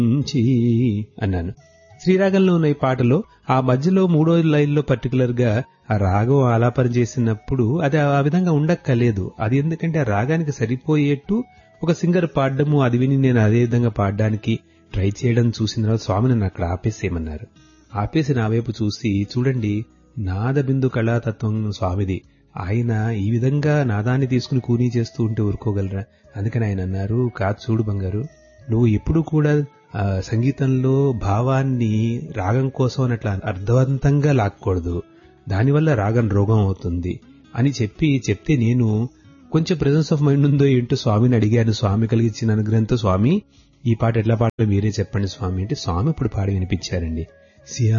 నుంచి అన్నాను శ్రీరాగంలో ఉన్న ఈ పాటలో ఆ మధ్యలో మూడో లైన్లో పర్టికులర్ గా ఆ రాగం ఆలాపన చేసినప్పుడు అది ఆ విధంగా ఉండక్కలేదు అది ఎందుకంటే ఆ రాగానికి సరిపోయేట్టు ఒక సింగర్ పాడడము అది విని నేను అదే విధంగా పాడడానికి ట్రై చేయడం చూసిన తర్వాత స్వామి నన్ను అక్కడ ఆపేసేయమన్నారు ఆపేసి నా వైపు చూసి చూడండి నాద బిందు కళాతత్వం స్వామిది ఆయన ఈ విధంగా నాదాన్ని తీసుకుని కూనీ చేస్తూ ఉంటే ఊరుకోగలరా అందుకని ఆయన అన్నారు కాదు చూడు బంగారు నువ్వు ఎప్పుడు కూడా ఆ, సంగీతంలో భావాన్ని రాగం కోసం అని అట్లా అర్థవంతంగా లాక్కూడదు దానివల్ల రాగం రోగం అవుతుంది అని చెప్పి చెప్తే నేను కొంచెం ప్రెజెన్స్ ఆఫ్ మైండ్ ఉందో ఏంటో స్వామిని అడిగాను స్వామి కలిగించిన అనుగ్రహంతో స్వామి ఈ పాట ఎట్లా పాడాలో మీరే చెప్పండి స్వామి అంటే స్వామి ఇప్పుడు పాడి వినిపించారండి సియా